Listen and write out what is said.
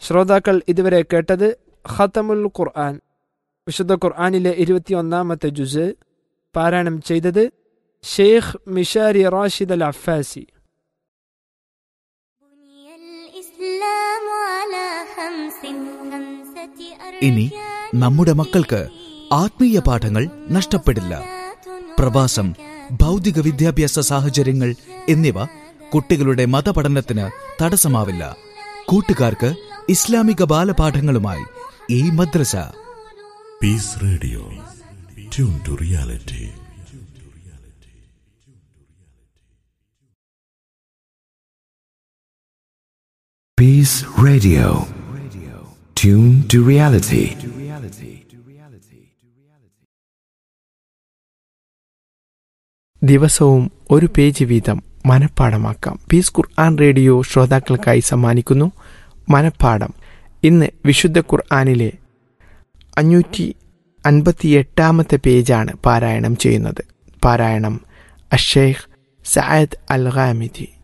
ശ്രോതാക്കൾ ഇതുവരെ കേട്ടത് ഖത്തമുൽ ഖുർആൻ വിശുദ്ധ ഖുർആാനിലെ ഇരുപത്തിയൊന്നാമത്തെ ജുസ് പാരായണം ചെയ്തത് Sheikh Mishary Rashid Al Afasy ഇനി നമ്മുടെ മക്കൾക്ക് ആത്മീയ പാഠങ്ങൾ നഷ്ടപ്പെടില്ല പ്രവാസം ഭൗതിക വിദ്യാഭ്യാസ സാഹചര്യങ്ങൾ എന്നിവ കുട്ടികളുടെ മതപഠനത്തിന് തടസ്സമാവില്ല കൂട്ടുകാർക്ക് ഇസ്ലാമിക ബാലപാഠങ്ങളുമായി ഈ മദ്രസ Peace Radio. Tune to reality. Peace Radio. Tune to reality. ദിവസവും ഒരു പേജ് വീതം മനഃപ്പാടമാക്കാം പീസ് ഖുർആൻ റേഡിയോ ശ്രോതാക്കൾക്കായി സമ്മാനിക്കുന്നു മനഃപ്പാടം ഇന്ന് വിശുദ്ധ ഖുർആാനിലെ അഞ്ഞൂറ്റി അൻപത്തിയെട്ടാമത്തെ പേജാണ് പാരായണം ചെയ്യുന്നത് പാരായണം അഷേഖ് സയദ് അൽ ഖാമിദി